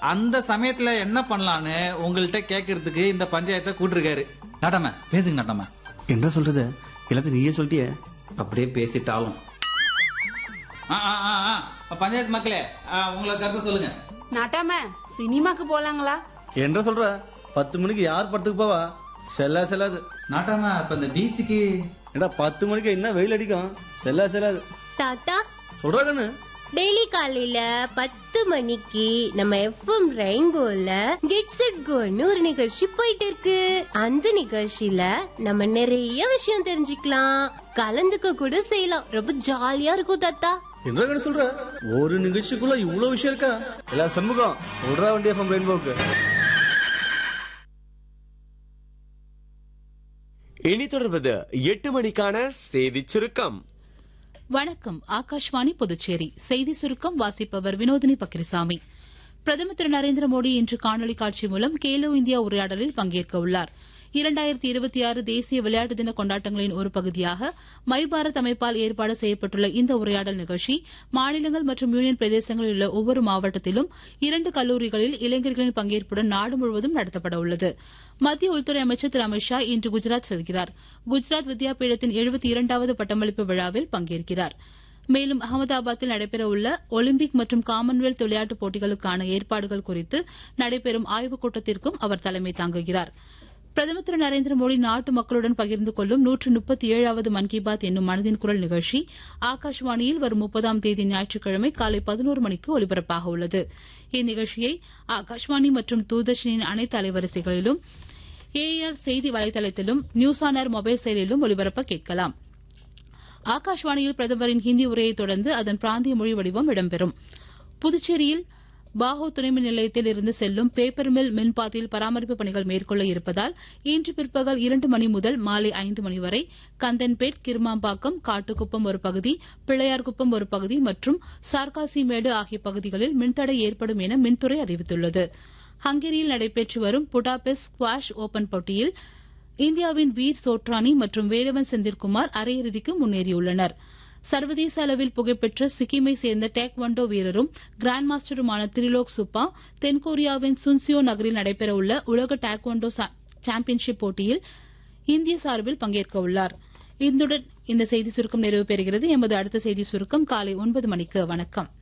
அந்த சமயத்துல என்ன பண்ணலான்னு உங்கள்கிட்ட கேட்கறதுக்கு இந்த பஞ்சாயத்தை கூட்டிருக்காரு நாட்டாம பேசுங்க நாட்டாம என்ன சொல்றது எல்லாத்தையும் நீயே சொல்லிட்டியே அப்படியே பேசிட்டாலும் ஆ, ஆ, ஆ, ஆ. பஞ்சாயத்து மக்களே ஆ, உங்களை கருத்து சொல்லுங்க நாட்டாம சினிமாக்கு போலாங்களா என்ன சொல்ற பத்து மணிக்கு யார் படத்துக்கு போவா செல்லா செல்லாது நாட்டாம இப்ப இந்த பீச்சுக்கு ஏடா பத்து மணிக்கு என்ன வெயில் அடிக்கும் செல்லா செல்லாது தாத்தா சொல்றா கண்ணு டெய்லி காலையில பத்து மணிக்கு நம்ம எஃப்எம் ரெயின்போல கெட்ஸ் இட் கோன்னு ஒரு நிகழ்ச்சி போயிட்டு இருக்கு அந்த நிகழ்ச்சியில நம்ம நிறைய விஷயம் தெரிஞ்சுக்கலாம் கலந்துக்க கூட செய்யலாம் ரொம்ப ஜாலியா இருக்கும் தாத்தா என்ன கண்ணு சொல்ற ஒரு நிகழ்ச்சிக்குள்ள இவ்வளவு விஷயம் இருக்கா எல்லா சண்முகம் விடுறா வண்டி எஃப்எம் ரெயின்போக்கு இனி தொடர்வது எட்டு மணிக்கான செய்தி சுருக்கம் வணக்கம் ஆகாஷ்வாணி புதுச்சேரி செய்தி சுருக்கம் வாசிப்பவர் வினோதினி பக்ரிசாமி பிரதமர் திரு நரேந்திர மோடி இன்று காணொலி காட்சி மூலம் கேலோ இந்தியா உரையாடலில் பங்கேற்க உள்ளார் இரண்டாயிரத்தி இருபத்தி ஆறு தேசிய விளையாட்டு தின கொண்டாட்டங்களின் ஒரு பகுதியாக மை பாரத் அமைப்பால் ஏற்பாடு செய்யப்பட்டுள்ள இந்த உரையாடல் நிகழ்ச்சி மாநிலங்கள் மற்றும் யூனியன் பிரதேசங்களில் உள்ள ஒவ்வொரு மாவட்டத்திலும் இரண்டு கல்லூரிகளில் இளைஞர்களின் பங்கேற்புடன் நாடு முழுவதும் நடத்தப்பட உள்ளது மத்திய உள்துறை அமைச்சர் திரு அமித் ஷா இன்று குஜராத் செல்கிறார் குஜராத் வித்யாபீடத்தின் எழுபத்தி இரண்டாவது பட்டமளிப்பு விழாவில் பங்கேற்கிறார் மேலும் அகமதாபாத்தில் நடைபெறவுள்ள ஒலிம்பிக் மற்றும் காமன்வெல்த் விளையாட்டுப் போட்டிகளுக்கான ஏற்பாடுகள் குறித்து நடைபெறும் ஆய்வுக் கூட்டத்திற்கும் அவர் தலைமை தாங்குகிறார் பிரதமர் திரு நரேந்திர மோடி நாட்டு மக்களுடன் பகிர்ந்து கொள்ளும் நூற்று முப்பத்தி ஏழாவது மன் கி பாத் என்னும் மனதின் குரல் நிகழ்ச்சி ஆகாஷ்வாணியில் வரும் முப்பதாம் தேதி ஞாயிற்றுக்கிழமை காலை பதினோரு மணிக்கு ஒலிபரப்பாக உள்ளது இந்நிகழ்ச்சியை ஆகாஷ்வாணி மற்றும் தூர்தர்ஷனின் அனைத்து அலைவரிசைகளிலும் ஏஆர் செய்தி வலைதளத்திலும் நியூஸ் ஆன் ஏர் மொபைல் செயலிலும் ஒலிபரப்ப கேட்கலாம் ஆகாஷ்வாணியில் பிரதமரின் ஹிந்தி உரையைத் தொடர்ந்து அதன் பிராந்திய மொழி வடிவம் இடம்பெறும் புதுச்சேரியில் பாகோ துணைமின் நிலையத்தில் இருந்து செல்லும் பேப்பர் மில் மின்பாத்தில் பராமரிப்பு பணிகள் மேற்கொள்ள இருப்பதால் இன்று பிற்பகல் இரண்டு மணி முதல் மாலை ஐந்து மணி வரை கந்தன்பேட் கிருமாம்பாக்கம் காட்டுக்குப்பம் ஒரு பகுதி பிள்ளையார்குப்பம் ஒரு பகுதி மற்றும் சார்காசிமேடு ஆகிய பகுதிகளில் மின்தடை ஏற்படும் என மின்துறை அறிவித்துள்ளது ஹங்கேரியில் நடைபெற்று வரும் புடாபெஸ்ட் ஸ்குவாஷ் ஓபன் போட்டியில் இந்தியாவின் வீர் சோட்ரானி மற்றும் வேலவன் செந்தில்குமார் அரையிறுதிக்கு முன்னேறியுள்ளனர் சர்வதேச அளவில் புகழ்பெற்ற சிக்கிமை சேர்ந்த டேக்வண்டோ வீரரும் கிராண்ட் மாஸ்டருமான திரிலோக் சுப்பா தென்கொரியாவின் சுன்சியோ நகரில் நடைபெறவுள்ள உலக டேக்வண்டோ சாம்பியன்ஷிப் போட்டியில் இந்திய சார்பில் பங்கேற்க உள்ளார் இத்துடன் இந்த செய்தி சுருக்கம் நிறைவு பெறுகிறது எமது அடுத்த செய்தி சுருக்கம் காலை ஒன்பது மணிக்கு வணக்கம்